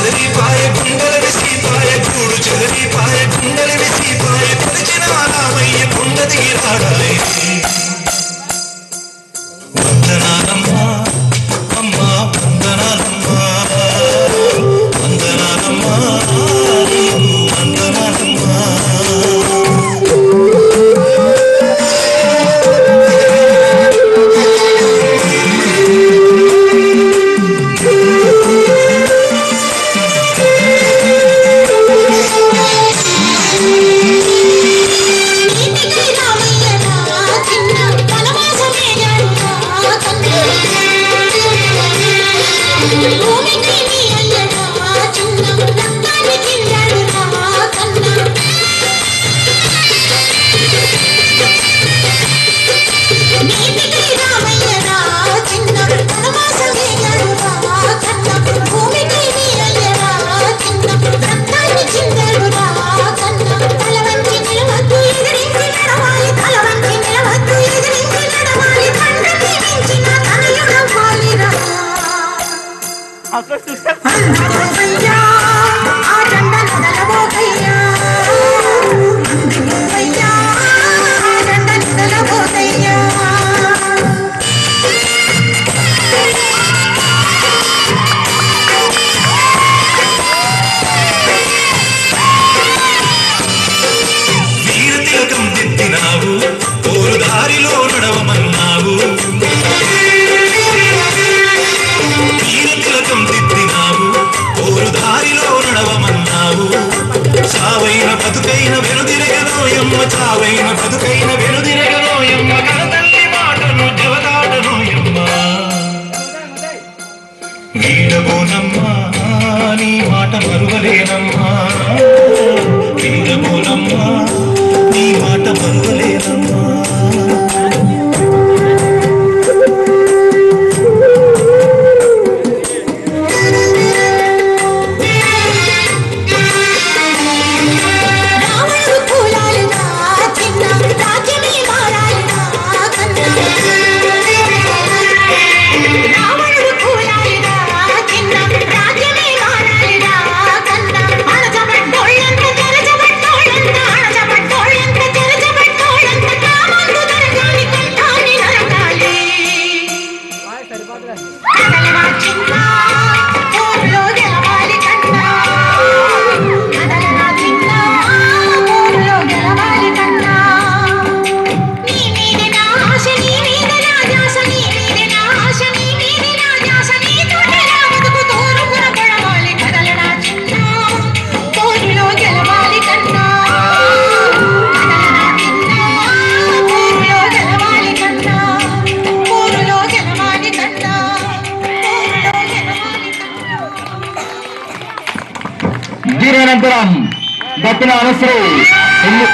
చెదిరిపాయ గుండెల విసిపాయ గూడు చెదిరిపాయ గుండెల విసిపాయ కొలిచిన రామయ్య కొండ తీరాడాయి వందనాలమ్మా అమ్మా వందనాలమ్మా వందనాలమ్మా వందనాలమ్మా నీతికి రామయ్య నా చిన్న వనవాసమేగాడు నా కన్న. భూమికి నీ అయ్య నా చిన్న రక్తాన్ని చిందాడు నా కన్న. నీతికి రామయ్య నా చిన్న వనవాసమేగాడు నా కన్న. భూమికి నీ అయ్య నా చిన్న రక్తాన్ని చిందాడు నా కన్న. తల వంచి నిలవద్దు ఎదిరించి నడవాలి తల వంచి నిలవద్దు ఎదిరించి నడవాలి తండ్రికి మించిన తనయుడవ్వాలిరా అందరయ్యా, ఆ దండ నడలబోకయ్యా. అందరయ్యా, ఆ దండ నడలబోకయ్యా. వీర తిలకం దిద్దినావు పోరు దారిలో నడవమన్నావు వీర తిలకం దిద్దినావు పోరు దారిలో నడవమన్నావు చావైన బతుకైన వెనుదిరగనోయమ్మ చావైన బతుకైన వెనుదిరగనోయమ్మ కనతల్లి మాటను జవదాటనోయమ్మ వీడబోనమ్మా నీ మాట మరువలేనమ్మా వీడబోనమ్మా నీ మాట మరువలేనమ్మా రావణుడు కూలాలి నా చిన్న రాజ్యమే మారాలి నా కన్న. రావణుడు కూలాలి నా చిన్న రాజ్యమే మారాలి నా కన్న. అణచబడ్డోళ్ళంత తెరచబడ్డోళ్ళంత అణచబడ్డోళ్ళంత తెరచబడ్డోళ్ళంత కామందు దొరకాలి కంఠాన్ని నరకాలి. కదలరా చిన్న, ఊర్లో గెలవాలి కన్నా. కదలరా చిన్న, ఊర్లో గెలవాలి కన్నా. నీ మీదే నా ఆశ, నీ మీదే నా ధ్యాస, నీ మీదే నా ఆశ, నీ మీదే నా ధ్యాస, నీతోనే నా బతుకు తోరుకున పడవాలి. కదలరా చిన్న, ఊర్లో గెలవాలి కన్నా. కదలరా చిన్న, ఊర్లో గెలవాలి కన్నా. ఊరులో గెలవాలి కన్నా. ఊరులో గెలవాలి కన్నా. దీనంతరం దత్తిన అనసరు ఎన్ని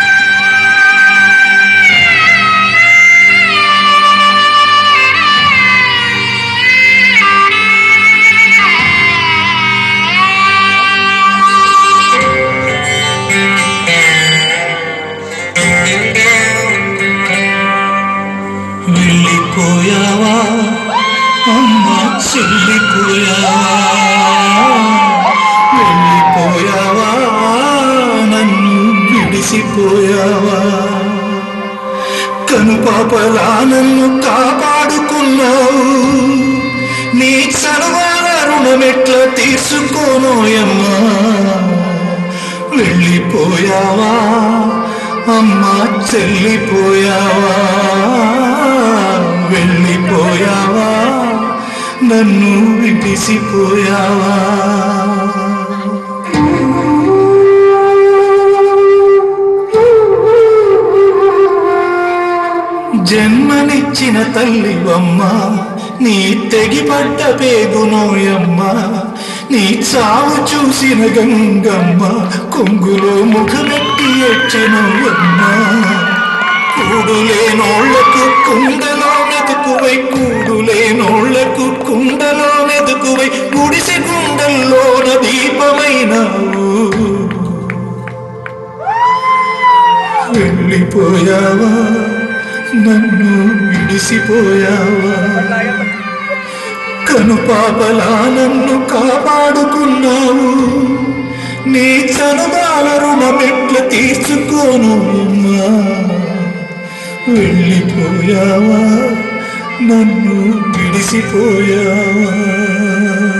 వెళ్ళిపోయావా అమ్మ చెల్లిపోయావా వెళ్ళిపోయావా నన్ను విడిసిపోయావా కనుపాపలా నన్ను కాపాడుకున్నావు నీ చలవాల రుణమెట్ల తీర్చుకోనోయమ్మా వెళ్ళిపోయావా అమ్మా చెల్లిపోయావా వెళ్ళిపోయావా నన్ను విడిసిపోయావా జన్మనిచ్చిన తల్లివమ్మ నీ తెగిపడ్డ పేగునోయమ్మ నీ చావు చూసిన గంగమ్మ కొంగులో ముఖమెట్టి ఎచ్చనోయమ్మ కూడులేనోళ్లకు కుండలో మెతుకువై కూడులేనోళ్లకు కుండలో మెతుకువై గుడిసె గుండెల్లోన దీపమైనావు వెళ్ళిపోయావా నన్ను విడిసిపోయావా కను పాపలా నన్ను కాపాడుకున్నావు నీ చనుబాల రుణమెట్ల తీర్చుకోను అమ్మా వెళ్ళిపోయావా నన్ను విడిసిపోయావా